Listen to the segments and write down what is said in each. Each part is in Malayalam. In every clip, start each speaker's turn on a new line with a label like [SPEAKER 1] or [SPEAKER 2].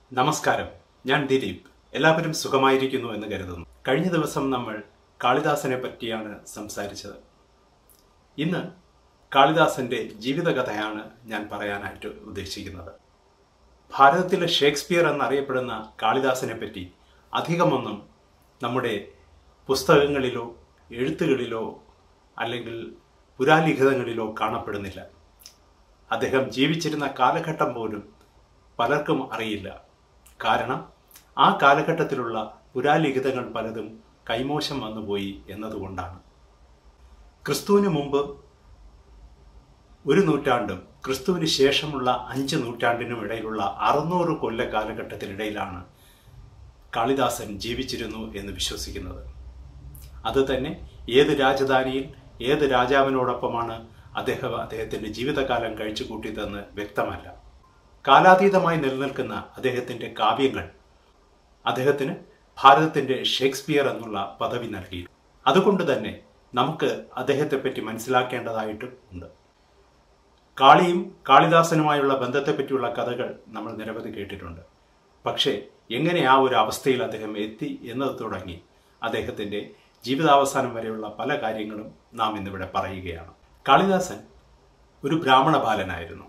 [SPEAKER 1] നമസ്കാരം ഞാൻ ദിലീപ് എല്ലാവരും സുഖമായിരിക്കുന്നു എന്ന് കരുതുന്നു കഴിഞ്ഞ ദിവസം നമ്മൾ കാളിദാസനെ പറ്റിയാണ് സംസാരിച്ചത് ഇന്ന് കാളിദാസന്റെ ജീവിതകഥയാണ് ഞാൻ പറയാനായിട്ട് ഉദ്ദേശിക്കുന്നത് ഭാരതത്തിലെ ഷേക്സ്പിയർ എന്നറിയപ്പെടുന്ന കാളിദാസനെ പറ്റി അധികമൊന്നും നമ്മുടെ പുസ്തകങ്ങളിലോ എഴുത്തുകളിലോ അല്ലെങ്കിൽ പുരാലിഖിതങ്ങളിലോ കാണപ്പെടുന്നില്ല അദ്ദേഹം ജീവിച്ചിരുന്ന കാലഘട്ടം പോലും പലർക്കും അറിയില്ല കാരണം ആ കാലഘട്ടത്തിലുള്ള പുരാലിഖിതങ്ങൾ പലതും കൈമോശം വന്നുപോയി എന്നതുകൊണ്ടാണ് ക്രിസ്തുവിന് മുമ്പ് ഒരു നൂറ്റാണ്ടും ക്രിസ്തുവിന് ശേഷമുള്ള അഞ്ച് നൂറ്റാണ്ടിനും ഇടയിലുള്ള അറുന്നൂറ് കൊല്ല കാലഘട്ടത്തിനിടയിലാണ് കാളിദാസൻ ജീവിച്ചിരുന്നു എന്ന് വിശ്വസിക്കുന്നത് അത് തന്നെ ഏത് രാജധാനിയിൽ ഏത് രാജാവിനോടൊപ്പമാണ് അദ്ദേഹം അദ്ദേഹത്തിന്റെ ജീവിതകാലം കഴിച്ചു കൂട്ടിയതെന്ന് വ്യക്തമല്ല കാലാതീതമായി നിലനിൽക്കുന്ന അദ്ദേഹത്തിന്റെ കാവ്യങ്ങൾ അദ്ദേഹത്തിന് ഭാരതത്തിന്റെ ഷേക്സ്പിയർ എന്നുള്ള പദവി നൽകി അതുകൊണ്ട് തന്നെ നമുക്ക് അദ്ദേഹത്തെപ്പറ്റി മനസ്സിലാക്കേണ്ടതായിട്ടും ഉണ്ട് കാളിയും കാളിദാസനുമായുള്ള ബന്ധത്തെപ്പറ്റിയുള്ള കഥകൾ നമ്മൾ നിരവധി കേട്ടിട്ടുണ്ട് പക്ഷേ എങ്ങനെ ആ ഒരു അവസ്ഥയിൽ അദ്ദേഹം എത്തി എന്നത് തുടങ്ങി അദ്ദേഹത്തിന്റെ ജീവിതാവസാനം വരെയുള്ള പല കാര്യങ്ങളും നാം ഇന്നിവിടെ പറയുകയാണ് കാളിദാസൻ ഒരു ബ്രാഹ്മണ ബാലനായിരുന്നു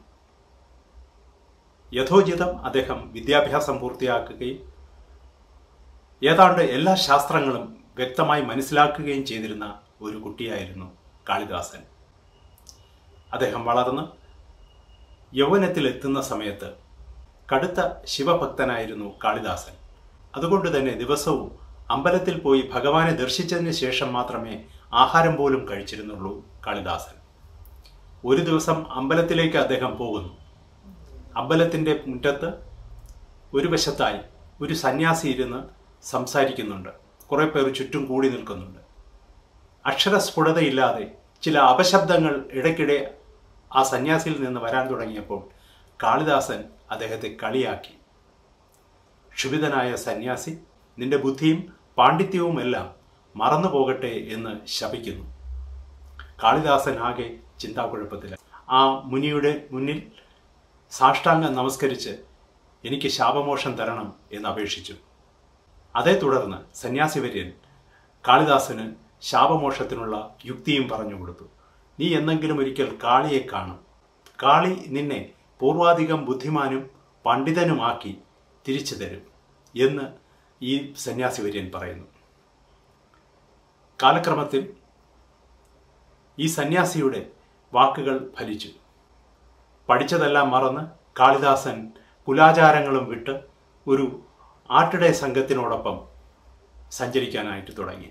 [SPEAKER 1] യഥോചിതം അദ്ദേഹം വിദ്യാഭ്യാസം പൂർത്തിയാക്കുകയും ഏതാണ്ട് എല്ലാ ശാസ്ത്രങ്ങളും വ്യക്തമായി മനസ്സിലാക്കുകയും ചെയ്തിരുന്ന ഒരു കുട്ടിയായിരുന്നു കാളിദാസൻ അദ്ദേഹം വളർന്ന് യൗവനത്തിലെത്തുന്ന സമയത്ത് കടുത്ത ശിവഭക്തനായിരുന്നു കാളിദാസൻ അതുകൊണ്ട് തന്നെ ദിവസവും അമ്പലത്തിൽ പോയി ഭഗവാനെ ദർശിച്ചതിന് ശേഷം മാത്രമേ ആഹാരം പോലും കഴിച്ചിരുന്നുള്ളൂ കാളിദാസൻ ഒരു ദിവസം അമ്പലത്തിലേക്ക് അദ്ദേഹം പോകുന്നു അമ്പലത്തിന്റെ മുറ്റത്ത് ഒരു വശത്തായി ഒരു സന്യാസി ഇരുന്ന് സംസാരിക്കുന്നുണ്ട് കുറെ പേർ ചുറ്റും കൂടി നിൽക്കുന്നുണ്ട് അക്ഷരസ്ഫുടതയില്ലാതെ ചില അപശബ്ദങ്ങൾ ഇടയ്ക്കിടെ ആ സന്യാസിയിൽ നിന്ന് വരാൻ തുടങ്ങിയപ്പോൾ കാളിദാസൻ അദ്ദേഹത്തെ കളിയാക്കി ക്ഷുഭിതനായ സന്യാസി നിന്റെ ബുദ്ധിയും പാണ്ഡിത്യവുമെല്ലാം മറന്നു പോകട്ടെ എന്ന് ശപിക്കുന്നു കാളിദാസൻ ആകെ ചിന്താക്കുഴപ്പത്തില ആ മുനിയുടെ മുന്നിൽ സാഷ്ടാംഗം നമസ്കരിച്ച് എനിക്ക് ശാപമോഷം തരണം എന്ന് അപേക്ഷിച്ചു അതേ തുടർന്ന് സന്യാസിവര്യൻ കാളിദാസന് ശാപമോക്ഷത്തിനുള്ള യുക്തിയും പറഞ്ഞു കൊടുത്തു നീ എന്നെങ്കിലും ഒരിക്കൽ കാളിയെ കാണും കാളി നിന്നെ പൂർവാധികം ബുദ്ധിമാനും പണ്ഡിതനുമാക്കി തിരിച്ചു തരും എന്ന് ഈ സന്യാസിവര്യൻ പറയുന്നു കാലക്രമത്തിൽ ഈ സന്യാസിയുടെ വാക്കുകൾ ഫലിച്ചു പഠിച്ചതെല്ലാം മറന്ന് കാളിദാസൻ കുലാചാരങ്ങളും വിട്ട് ഒരു ആട്ടിടെ സംഘത്തിനോടൊപ്പം സഞ്ചരിക്കാനായിട്ട് തുടങ്ങി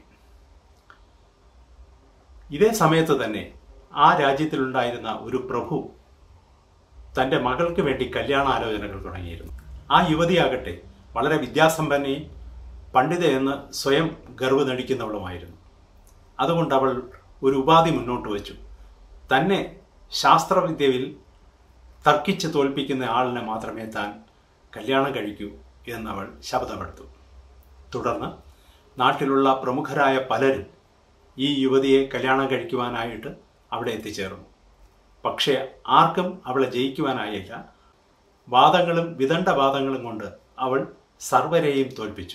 [SPEAKER 1] ഇതേ സമയത്ത് തന്നെ ആ രാജ്യത്തിലുണ്ടായിരുന്ന ഒരു പ്രഭു തൻ്റെ മകൾക്ക് വേണ്ടി കല്യാണാലോചനകൾ തുടങ്ങിയിരുന്നു ആ യുവതിയാകട്ടെ വളരെ വിദ്യാസമ്പന്നയും പണ്ഡിത എന്ന് സ്വയം ഗർവ് നടിക്കുന്നവളുമായിരുന്നു അതുകൊണ്ട് അവൾ ഒരു ഉപാധി മുന്നോട്ട് വച്ചു തന്നെ ശാസ്ത്രവിദ്യയിൽ തർക്കിച്ച് തോൽപ്പിക്കുന്ന ആളിനെ മാത്രമേ താൻ കല്യാണം കഴിക്കൂ എന്നവൾ ശബ്ദമെടുത്തു തുടർന്ന് നാട്ടിലുള്ള പ്രമുഖരായ പലരും ഈ യുവതിയെ കല്യാണം കഴിക്കുവാനായിട്ട് അവിടെ എത്തിച്ചേർന്നു പക്ഷേ ആർക്കും അവളെ ജയിക്കുവാനായില്ല വാദങ്ങളും വിദണ്ഡവാദങ്ങളും കൊണ്ട് അവൾ സർവരെയും തോൽപ്പിച്ചു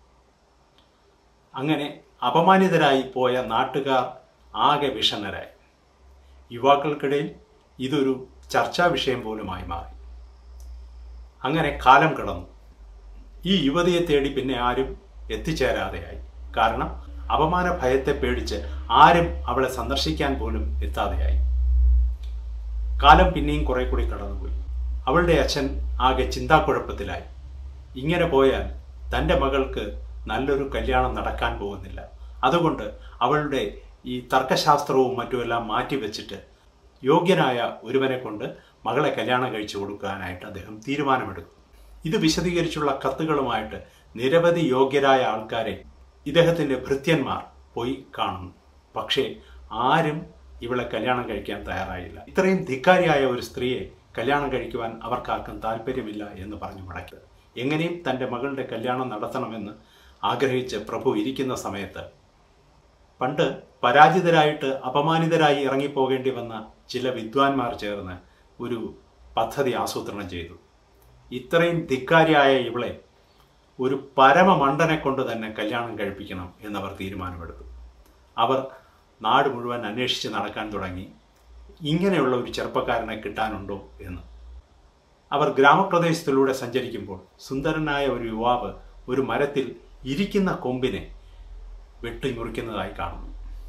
[SPEAKER 1] അങ്ങനെ അപമാനിതരായി പോയ നാട്ടുകാർ ആകെ വിഷണ്ണരായി യുവാക്കൾക്കിടയിൽ ഇതൊരു ചർച്ചാ വിഷയം പോലുമായി മാറി അങ്ങനെ കാലം കടന്നു ഈ യുവതിയെ തേടി പിന്നെ ആരും എത്തിച്ചേരാതെയായി കാരണം അപമാന ഭയത്തെ പേടിച്ച് ആരും അവളെ സന്ദർശിക്കാൻ പോലും എത്താതെയായി കാലം പിന്നെയും കുറെ കൂടി കടന്നുപോയി അവളുടെ അച്ഛൻ ആകെ ചിന്താക്കുഴപ്പത്തിലായി ഇങ്ങനെ പോയാൽ തൻ്റെ മകൾക്ക് നല്ലൊരു കല്യാണം നടക്കാൻ പോകുന്നില്ല അതുകൊണ്ട് അവളുടെ ഈ തർക്കശാസ്ത്രവും മറ്റുമെല്ലാം മാറ്റിവെച്ചിട്ട് യോഗ്യനായ ഒരുവനെ കൊണ്ട് മകളെ കല്യാണം കഴിച്ചു കൊടുക്കാനായിട്ട് അദ്ദേഹം തീരുമാനമെടുക്കും ഇത് വിശദീകരിച്ചുള്ള കത്തുകളുമായിട്ട് നിരവധി യോഗ്യരായ ആൾക്കാരെ ഇദ്ദേഹത്തിന്റെ ഭൃത്യന്മാർ പോയി കാണുന്നു പക്ഷേ ആരും ഇവളെ കല്യാണം കഴിക്കാൻ തയ്യാറായില്ല ഇത്രയും ധിക്കാരിയായ ഒരു സ്ത്രീയെ കല്യാണം കഴിക്കുവാൻ അവർക്കാർക്കും താല്പര്യമില്ല എന്ന് പറഞ്ഞു മടക്കി എങ്ങനെയും തൻ്റെ മകളുടെ കല്യാണം നടത്തണമെന്ന് ആഗ്രഹിച്ച് പ്രഭു ഇരിക്കുന്ന സമയത്ത് പണ്ട് പരാജിതരായിട്ട് അപമാനിതരായി ഇറങ്ങിപ്പോകേണ്ടി വന്ന ചില വിദ്വാൻമാർ ചേർന്ന് ഒരു പദ്ധതി ആസൂത്രണം ചെയ്തു ഇത്രയും ധിക്കാരിയായ ഇവളെ ഒരു പരമമണ്ടനെ കൊണ്ട് തന്നെ കല്യാണം കഴിപ്പിക്കണം എന്നവർ തീരുമാനമെടുത്തു അവർ നാട് മുഴുവൻ അന്വേഷിച്ച് നടക്കാൻ തുടങ്ങി ഇങ്ങനെയുള്ള ഒരു ചെറുപ്പക്കാരനെ കിട്ടാനുണ്ടോ എന്ന് അവർ ഗ്രാമപ്രദേശത്തിലൂടെ സഞ്ചരിക്കുമ്പോൾ സുന്ദരനായ ഒരു യുവാവ് ഒരു മരത്തിൽ ഇരിക്കുന്ന കൊമ്പിനെ വെട്ടിമുറിക്കുന്നതായി കാണുന്നു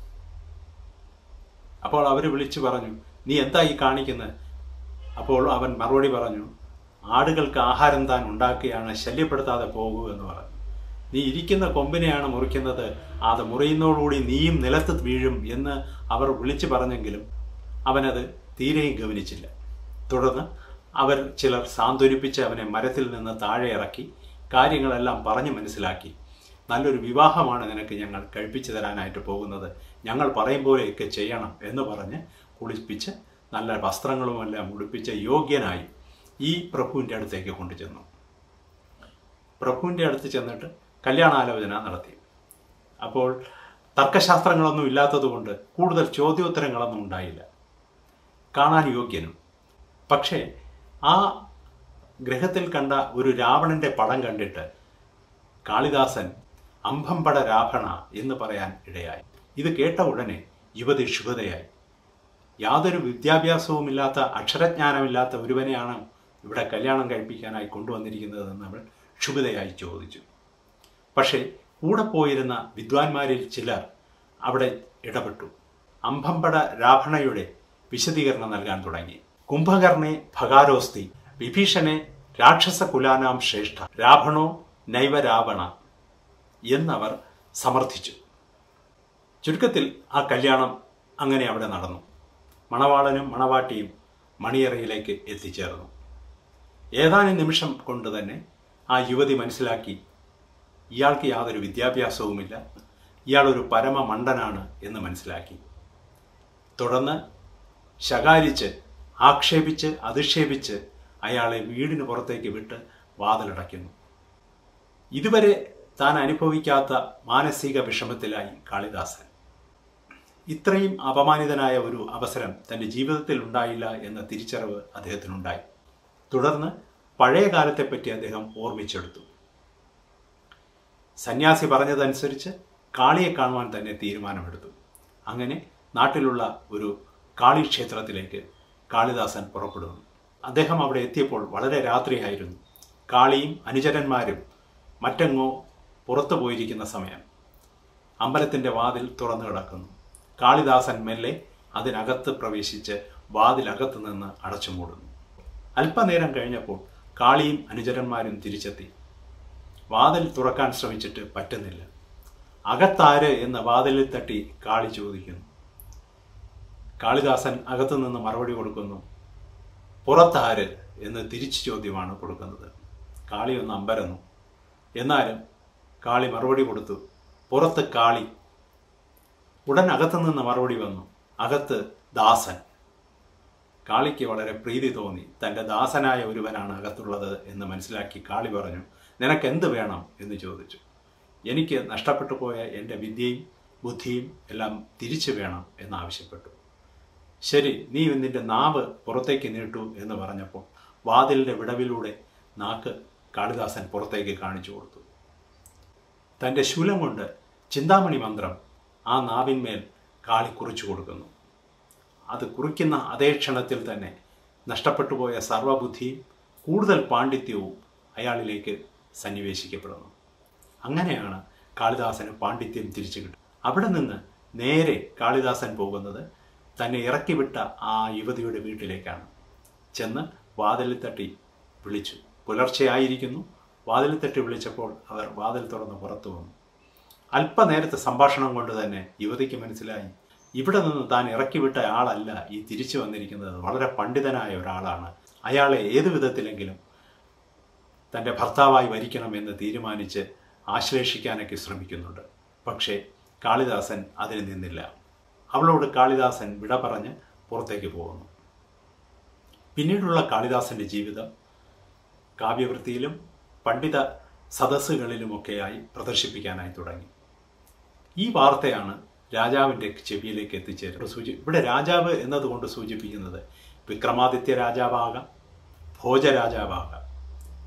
[SPEAKER 1] അപ്പോൾ അവർ വിളിച്ചു പറഞ്ഞു നീ എന്താ ഈ കാണിക്കുന്നത് അപ്പോൾ അവൻ മറുപടി പറഞ്ഞു ആടുകൾക്ക് ആഹാരം താൻ ഉണ്ടാക്കുകയാണ് ശല്യപ്പെടുത്താതെ പോകൂ എന്ന് പറഞ്ഞു നീ ഇരിക്കുന്ന കൊമ്പിനെയാണ് മുറിക്കുന്നത് അത് മുറിയുന്നതോടുകൂടി നീയും നിലത്ത് വീഴും എന്ന് അവർ വിളിച്ചു പറഞ്ഞെങ്കിലും അവനത് തീരെയും ഗവനിച്ചില്ല തുടർന്ന് അവർ ചിലർ സാന്ത്വനിപ്പിച്ച് അവനെ മരത്തിൽ നിന്ന് താഴെ ഇറക്കി കാര്യങ്ങളെല്ലാം പറഞ്ഞു മനസ്സിലാക്കി നല്ലൊരു വിവാഹമാണ് നിനക്ക് ഞങ്ങൾ കഴിപ്പിച്ചു തരാനായിട്ട് പോകുന്നത് ഞങ്ങൾ പറയും പോലെയൊക്കെ ചെയ്യണം എന്ന് പറഞ്ഞ് കുളിപ്പിച്ച് നല്ല വസ്ത്രങ്ങളുമെല്ലാം ഉടുപ്പിച്ച് യോഗ്യനായി ഈ പ്രഭുവിൻ്റെ അടുത്തേക്ക് കൊണ്ടുചെന്നു പ്രഭുവിൻ്റെ അടുത്ത് ചെന്നിട്ട് കല്യാണാലോചന നടത്തി അപ്പോൾ തർക്കശാസ്ത്രങ്ങളൊന്നും ഇല്ലാത്തതുകൊണ്ട് കൂടുതൽ ചോദ്യോത്തരങ്ങളൊന്നും ഉണ്ടായില്ല കാണാൻ യോഗ്യനും പക്ഷേ ആ ഗ്രഹത്തിൽ കണ്ട ഒരു രാവണന്റെ പടം കണ്ടിട്ട് കാളിദാസൻ അംഭംപട രാവണ എന്ന് പറയാൻ ഇടയായി ഇത് കേട്ട ഉടനെ യുവതി ശുഭതയായി യാതൊരു വിദ്യാഭ്യാസവുമില്ലാത്ത അക്ഷരജ്ഞാനമില്ലാത്ത ഒരുവനെയാണ് ഇവിടെ കല്യാണം കഴിപ്പിക്കാനായി കൊണ്ടുവന്നിരിക്കുന്നതെന്ന് അവൾ ക്ഷുഭിതയായി ചോദിച്ചു പക്ഷേ കൂടെ പോയിരുന്ന വിദ്വാൻമാരിൽ ചിലർ അവിടെ ഇടപെട്ടു അംഭംപട രാവണയുടെ വിശദീകരണം നൽകാൻ തുടങ്ങി കുംഭകർണെ ഭഗാരോസ്തി വിഭീഷണെ രാക്ഷസ കുലാനാം ശ്രേഷ്ഠ രാവണോ നൈവ രാവണ എന്നവർ സമർത്ഥിച്ചു ചുരുക്കത്തിൽ ആ കല്യാണം അങ്ങനെ അവിടെ നടന്നു മണവാളനും മണവാട്ടിയും മണിയറയിലേക്ക് എത്തിച്ചേർന്നു ഏതാനും നിമിഷം കൊണ്ട് തന്നെ ആ യുവതി മനസ്സിലാക്കി ഇയാൾക്ക് യാതൊരു വിദ്യാഭ്യാസവുമില്ല ഇയാളൊരു പരമ മണ്ടനാണ് എന്ന് മനസ്സിലാക്കി തുടർന്ന് ശകാരിച്ച് ആക്ഷേപിച്ച് അധിക്ഷേപിച്ച് അയാളെ വീടിന് പുറത്തേക്ക് വിട്ട് വാതിലടയ്ക്കുന്നു ഇതുവരെ താൻ അനുഭവിക്കാത്ത മാനസിക വിഷമത്തിലായി കാളിദാസൻ ഇത്രയും അപമാനിതനായ ഒരു അവസരം തന്റെ ജീവിതത്തിൽ ഉണ്ടായില്ല എന്ന തിരിച്ചറിവ് അദ്ദേഹത്തിനുണ്ടായി തുടർന്ന് പഴയ കാലത്തെപ്പറ്റി അദ്ദേഹം ഓർമ്മിച്ചെടുത്തു സന്യാസി പറഞ്ഞതനുസരിച്ച് കാളിയെ കാണുവാൻ തന്നെ തീരുമാനമെടുത്തു അങ്ങനെ നാട്ടിലുള്ള ഒരു കാളി ക്ഷേത്രത്തിലേക്ക് കാളിദാസൻ പുറപ്പെടുന്നു അദ്ദേഹം അവിടെ എത്തിയപ്പോൾ വളരെ രാത്രിയായിരുന്നു കാളിയും അനുചരന്മാരും മറ്റെങ്ങോ പുറത്തു പോയിരിക്കുന്ന സമയം അമ്പലത്തിന്റെ വാതിൽ തുറന്നു കിടക്കുന്നു കാളിദാസൻ മെല്ലെ അതിനകത്ത് പ്രവേശിച്ച് വാതിലകത്ത് നിന്ന് അടച്ചു മൂടുന്നു അല്പനേരം കഴിഞ്ഞപ്പോൾ കാളിയും അനുചരന്മാരും തിരിച്ചെത്തി വാതിൽ തുറക്കാൻ ശ്രമിച്ചിട്ട് പറ്റുന്നില്ല അകത്താര് എന്ന് വാതിലിൽ തട്ടി കാളി ചോദിക്കുന്നു കാളിദാസൻ അകത്തു നിന്ന് മറുപടി കൊടുക്കുന്നു പുറത്താര് എന്ന് തിരിച്ചു ചോദ്യമാണ് കൊടുക്കുന്നത് കാളി ഒന്ന് അമ്പരന്നു എന്നാലും കാളി മറുപടി കൊടുത്തു പുറത്ത് കാളി ഉടൻ അകത്തു നിന്ന് മറുപടി വന്നു അകത്ത് ദാസൻ കാളിക്ക് വളരെ പ്രീതി തോന്നി തൻ്റെ ദാസനായ ഒരുവനാണ് അകത്തുള്ളത് എന്ന് മനസ്സിലാക്കി കാളി പറഞ്ഞു നിനക്ക് എന്ത് വേണം എന്ന് ചോദിച്ചു എനിക്ക് നഷ്ടപ്പെട്ടു പോയ എൻ്റെ വിദ്യയും ബുദ്ധിയും എല്ലാം തിരിച്ചു വേണം എന്നാവശ്യപ്പെട്ടു ശരി നീ നിന്റെ നാവ് പുറത്തേക്ക് നീട്ടു എന്ന് പറഞ്ഞപ്പോൾ വാതിലിൻ്റെ വിടവിലൂടെ നാക്ക് കാളിദാസൻ പുറത്തേക്ക് കാണിച്ചു കൊടുത്തു തൻ്റെ ശൂലം കൊണ്ട് ചിന്താമണി മന്ത്രം ആ നാവിന്മേൽ കാളി കുറിച്ചു കൊടുക്കുന്നു അത് കുറിക്കുന്ന അതേ ക്ഷണത്തിൽ തന്നെ നഷ്ടപ്പെട്ടു പോയ സർവബുദ്ധിയും കൂടുതൽ പാണ്ഡിത്യവും അയാളിലേക്ക് സന്നിവേശിക്കപ്പെടുന്നു അങ്ങനെയാണ് കാളിദാസന് പാണ്ഡിത്യം തിരിച്ചു കിട്ടും അവിടെ നിന്ന് നേരെ കാളിദാസൻ പോകുന്നത് തന്നെ ഇറക്കിവിട്ട ആ യുവതിയുടെ വീട്ടിലേക്കാണ് ചെന്ന് വാതിലിൽ തട്ടി വിളിച്ചു പുലർച്ചെയായിരിക്കുന്നു വാതിലിൽ തട്ടി വിളിച്ചപ്പോൾ അവർ വാതിൽ തുറന്ന് പുറത്തു വന്നു അല്പനേരത്തെ സംഭാഷണം കൊണ്ട് തന്നെ യുവതിക്ക് മനസ്സിലായി ഇവിടെ നിന്ന് താൻ ഇറക്കിവിട്ട ആളല്ല ഈ തിരിച്ചു വന്നിരിക്കുന്നത് വളരെ പണ്ഡിതനായ ഒരാളാണ് അയാളെ ഏതു വിധത്തിലെങ്കിലും തൻ്റെ ഭർത്താവായി വരിക്കണമെന്ന് തീരുമാനിച്ച് ആശ്ലേഷിക്കാനൊക്കെ ശ്രമിക്കുന്നുണ്ട് പക്ഷേ കാളിദാസൻ അതിന് നിന്നില്ല അവളോട് കാളിദാസൻ വിട പറഞ്ഞ് പുറത്തേക്ക് പോകുന്നു പിന്നീടുള്ള കാളിദാസന്റെ ജീവിതം കാവ്യവൃത്തിയിലും പണ്ഡിത സദസ്സുകളിലുമൊക്കെയായി പ്രദർശിപ്പിക്കാനായി തുടങ്ങി ഈ വാർത്തയാണ് രാജാവിൻ്റെ ചെവിയിലേക്ക് എത്തിച്ചേരുന്നത് സൂചി ഇവിടെ രാജാവ് എന്നതുകൊണ്ട് സൂചിപ്പിക്കുന്നത് വിക്രമാദിത്യ രാജാവാകാം ഭോജ രാജാവാകാം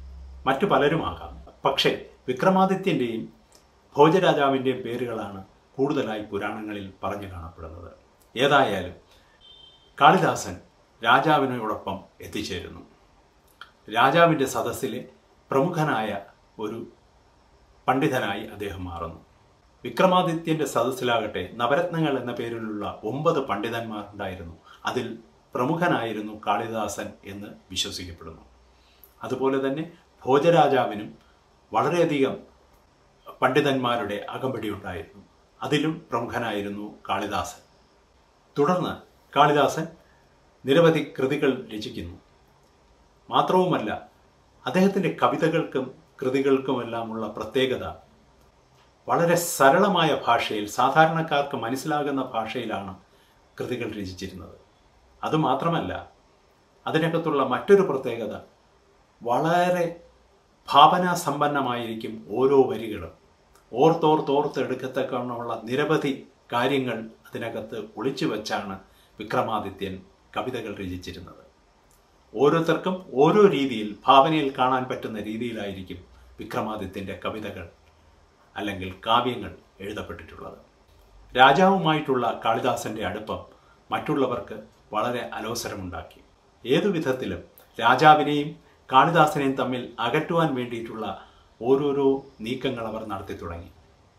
[SPEAKER 1] മറ്റു പലരുമാകാം പക്ഷേ വിക്രമാദിത്യൻ്റെയും ഭോജരാജാവിൻ്റെയും പേരുകളാണ് കൂടുതലായി പുരാണങ്ങളിൽ പറഞ്ഞു കാണപ്പെടുന്നത് ഏതായാലും കാളിദാസൻ രാജാവിനോടൊപ്പം എത്തിച്ചേരുന്നു രാജാവിൻ്റെ സദസ്സിലെ പ്രമുഖനായ ഒരു പണ്ഡിതനായി അദ്ദേഹം മാറുന്നു വിക്രമാദിത്യന്റെ സദസ്സിലാകട്ടെ നവരത്നങ്ങൾ എന്ന പേരിലുള്ള ഒമ്പത് പണ്ഡിതന്മാർ ഉണ്ടായിരുന്നു അതിൽ പ്രമുഖനായിരുന്നു കാളിദാസൻ എന്ന് വിശ്വസിക്കപ്പെടുന്നു അതുപോലെ തന്നെ ഭോജരാജാവിനും വളരെയധികം പണ്ഡിതന്മാരുടെ അകമ്പടി ഉണ്ടായിരുന്നു അതിലും പ്രമുഖനായിരുന്നു കാളിദാസൻ തുടർന്ന് കാളിദാസൻ നിരവധി കൃതികൾ രചിക്കുന്നു മാത്രവുമല്ല അദ്ദേഹത്തിൻ്റെ കവിതകൾക്കും കൃതികൾക്കുമെല്ലാമുള്ള പ്രത്യേകത വളരെ സരളമായ ഭാഷയിൽ സാധാരണക്കാർക്ക് മനസ്സിലാകുന്ന ഭാഷയിലാണ് കൃതികൾ രചിച്ചിരുന്നത് അതുമാത്രമല്ല അതിനകത്തുള്ള മറ്റൊരു പ്രത്യേകത വളരെ ഭാവനാസമ്പന്നമായിരിക്കും ഓരോ വരികളും ഓർത്തോർത്തോർത്ത് എടുക്കത്തക്കവണ്ണമുള്ള നിരവധി കാര്യങ്ങൾ അതിനകത്ത് ഒളിച്ചു വെച്ചാണ് വിക്രമാദിത്യൻ കവിതകൾ രചിച്ചിരുന്നത് ഓരോരുത്തർക്കും ഓരോ രീതിയിൽ ഭാവനയിൽ കാണാൻ പറ്റുന്ന രീതിയിലായിരിക്കും വിക്രമാദിത്യൻ്റെ കവിതകൾ അല്ലെങ്കിൽ കാവ്യങ്ങൾ എഴുതപ്പെട്ടിട്ടുള്ളത് രാജാവുമായിട്ടുള്ള കാളിദാസന്റെ അടുപ്പം മറ്റുള്ളവർക്ക് വളരെ അലോസരമുണ്ടാക്കി ഏതു വിധത്തിലും രാജാവിനെയും കാളിദാസനെയും തമ്മിൽ അകറ്റുവാൻ വേണ്ടിയിട്ടുള്ള ഓരോരോ നീക്കങ്ങൾ അവർ നടത്തി തുടങ്ങി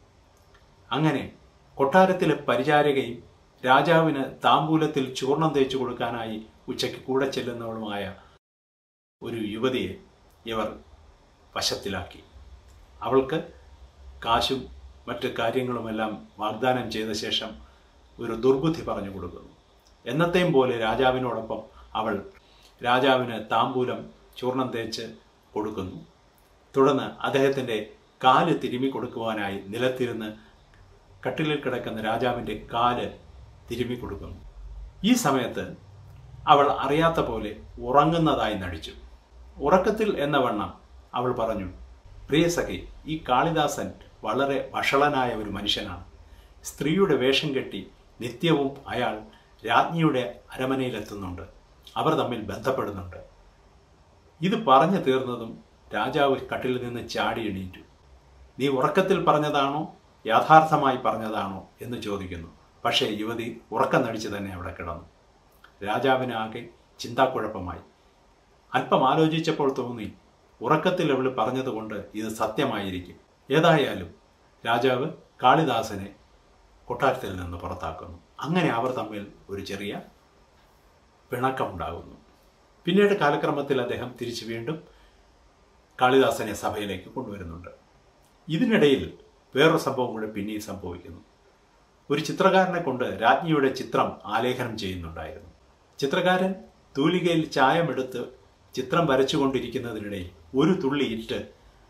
[SPEAKER 1] അങ്ങനെ കൊട്ടാരത്തിലെ പരിചാരകയും രാജാവിന് താമ്പൂലത്തിൽ ചൂർണം തേച്ചു കൊടുക്കാനായി ഉച്ചയ്ക്ക് കൂടെ ചെല്ലുന്നവളുമായ ഒരു യുവതിയെ ഇവർ വശത്തിലാക്കി അവൾക്ക് കാശും മറ്റ് കാര്യങ്ങളുമെല്ലാം വാഗ്ദാനം ചെയ്ത ശേഷം ഒരു ദുർബുദ്ധി പറഞ്ഞു കൊടുക്കുന്നു എന്നത്തെയും പോലെ രാജാവിനോടൊപ്പം അവൾ രാജാവിന് താമ്പൂലം ചൂർണം തേച്ച് കൊടുക്കുന്നു തുടർന്ന് അദ്ദേഹത്തിൻ്റെ കാല് തിരുമി കൊടുക്കുവാനായി നിലത്തിരുന്ന് കട്ടിലിൽ കിടക്കുന്ന രാജാവിൻ്റെ കാല് തിരുമി കൊടുക്കുന്നു ഈ സമയത്ത് അവൾ അറിയാത്ത പോലെ ഉറങ്ങുന്നതായി നടിച്ചു ഉറക്കത്തിൽ എന്ന വണ്ണം അവൾ പറഞ്ഞു പ്രിയ സഖി ഈ കാളിദാസൻ വളരെ വഷളനായ ഒരു മനുഷ്യനാണ് സ്ത്രീയുടെ വേഷം കെട്ടി നിത്യവും അയാൾ രാജ്ഞിയുടെ അരമനയിലെത്തുന്നുണ്ട് അവർ തമ്മിൽ ബന്ധപ്പെടുന്നുണ്ട് ഇത് പറഞ്ഞു തീർന്നതും രാജാവ് കട്ടിലിൽ നിന്ന് ചാടി എണീറ്റു നീ ഉറക്കത്തിൽ പറഞ്ഞതാണോ യാഥാർത്ഥമായി പറഞ്ഞതാണോ എന്ന് ചോദിക്കുന്നു പക്ഷേ യുവതി ഉറക്കം നടിച്ച് തന്നെ അവിടെ കിടന്നു രാജാവിന് ആകെ ചിന്താക്കുഴപ്പമായി അല്പം ആലോചിച്ചപ്പോൾ തോന്നി ഉറക്കത്തിൽ അവൾ പറഞ്ഞതുകൊണ്ട് ഇത് സത്യമായിരിക്കും ഏതായാലും രാജാവ് കാളിദാസനെ കൊട്ടാരത്തിൽ നിന്ന് പുറത്താക്കുന്നു അങ്ങനെ അവർ തമ്മിൽ ഒരു ചെറിയ പിണക്കമുണ്ടാകുന്നു പിന്നീട് കാലക്രമത്തിൽ അദ്ദേഹം തിരിച്ചു വീണ്ടും കാളിദാസനെ സഭയിലേക്ക് കൊണ്ടുവരുന്നുണ്ട് ഇതിനിടയിൽ വേറൊരു സംഭവം കൂടെ പിന്നെയും സംഭവിക്കുന്നു ഒരു ചിത്രകാരനെ കൊണ്ട് രാജ്ഞിയുടെ ചിത്രം ആലേഖനം ചെയ്യുന്നുണ്ടായിരുന്നു ചിത്രകാരൻ തൂലികയിൽ ചായമെടുത്ത് ചിത്രം വരച്ചുകൊണ്ടിരിക്കുന്നതിനിടയിൽ ഒരു തുള്ളി ഇറ്റ്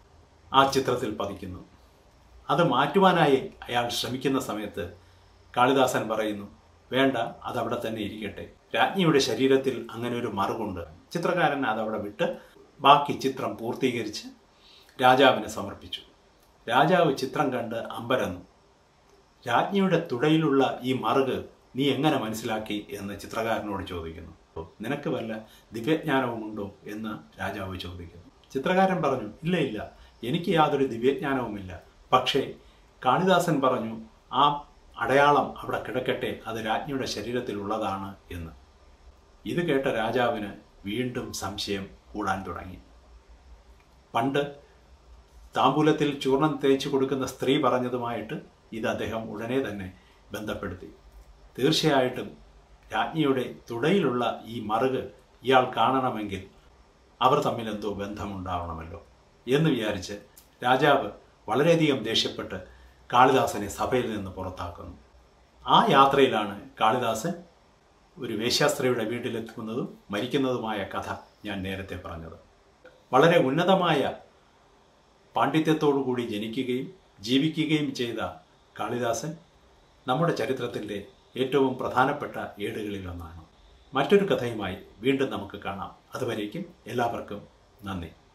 [SPEAKER 1] ആ ചിത്രത്തിൽ പതിക്കുന്നു അത് മാറ്റുവാനായി അയാൾ ശ്രമിക്കുന്ന സമയത്ത് കാളിദാസൻ പറയുന്നു വേണ്ട അതവിടെ തന്നെ ഇരിക്കട്ടെ രാജ്ഞിയുടെ ശരീരത്തിൽ അങ്ങനെ ഒരു മറുകുണ്ട് ചിത്രകാരൻ അതവിടെ വിട്ട് ബാക്കി ചിത്രം പൂർത്തീകരിച്ച് രാജാവിന് സമർപ്പിച്ചു രാജാവ് ചിത്രം കണ്ട് അമ്പരന്നു രാജ്ഞിയുടെ തുടയിലുള്ള ഈ മറുക് നീ എങ്ങനെ മനസ്സിലാക്കി എന്ന് ചിത്രകാരനോട് ചോദിക്കുന്നു നിനക്ക് വല്ല ദിവ്യജ്ഞാനവുമുണ്ടോ എന്ന് രാജാവ് ചോദിക്കുന്നു ചിത്രകാരൻ പറഞ്ഞു ഇല്ല ഇല്ല എനിക്ക് യാതൊരു ദിവ്യജ്ഞാനവുമില്ല പക്ഷേ കാളിദാസൻ പറഞ്ഞു ആ അടയാളം അവിടെ കിടക്കട്ടെ അത് രാജ്ഞിയുടെ ശരീരത്തിലുള്ളതാണ് എന്ന് ഇത് കേട്ട രാജാവിന് വീണ്ടും സംശയം കൂടാൻ തുടങ്ങി പണ്ട് താമ്പൂലത്തിൽ ചൂർണം തേച്ചു കൊടുക്കുന്ന സ്ത്രീ പറഞ്ഞതുമായിട്ട് ഇത് അദ്ദേഹം ഉടനെ തന്നെ ബന്ധപ്പെടുത്തി തീർച്ചയായിട്ടും രാജ്ഞിയുടെ തുടയിലുള്ള ഈ മറുക് ഇയാൾ കാണണമെങ്കിൽ അവർ തമ്മിൽ എന്തോ ബന്ധമുണ്ടാവണമല്ലോ എന്ന് വിചാരിച്ച് രാജാവ് വളരെയധികം ദേഷ്യപ്പെട്ട് കാളിദാസനെ സഭയിൽ നിന്ന് പുറത്താക്കുന്നു ആ യാത്രയിലാണ് കാളിദാസൻ ഒരു വേശ്യാസ്ത്രീയുടെ വീട്ടിലെത്തുന്നതും മരിക്കുന്നതുമായ കഥ ഞാൻ നേരത്തെ പറഞ്ഞത് വളരെ ഉന്നതമായ പാണ്ഡിത്യത്തോടുകൂടി ജനിക്കുകയും ജീവിക്കുകയും ചെയ്ത കാളിദാസൻ നമ്മുടെ ചരിത്രത്തിൻ്റെ ഏറ്റവും പ്രധാനപ്പെട്ട ഏടുകളിലൊന്നാണ് മറ്റൊരു കഥയുമായി വീണ്ടും നമുക്ക് കാണാം അതുവരേക്കും എല്ലാവർക്കും നന്ദി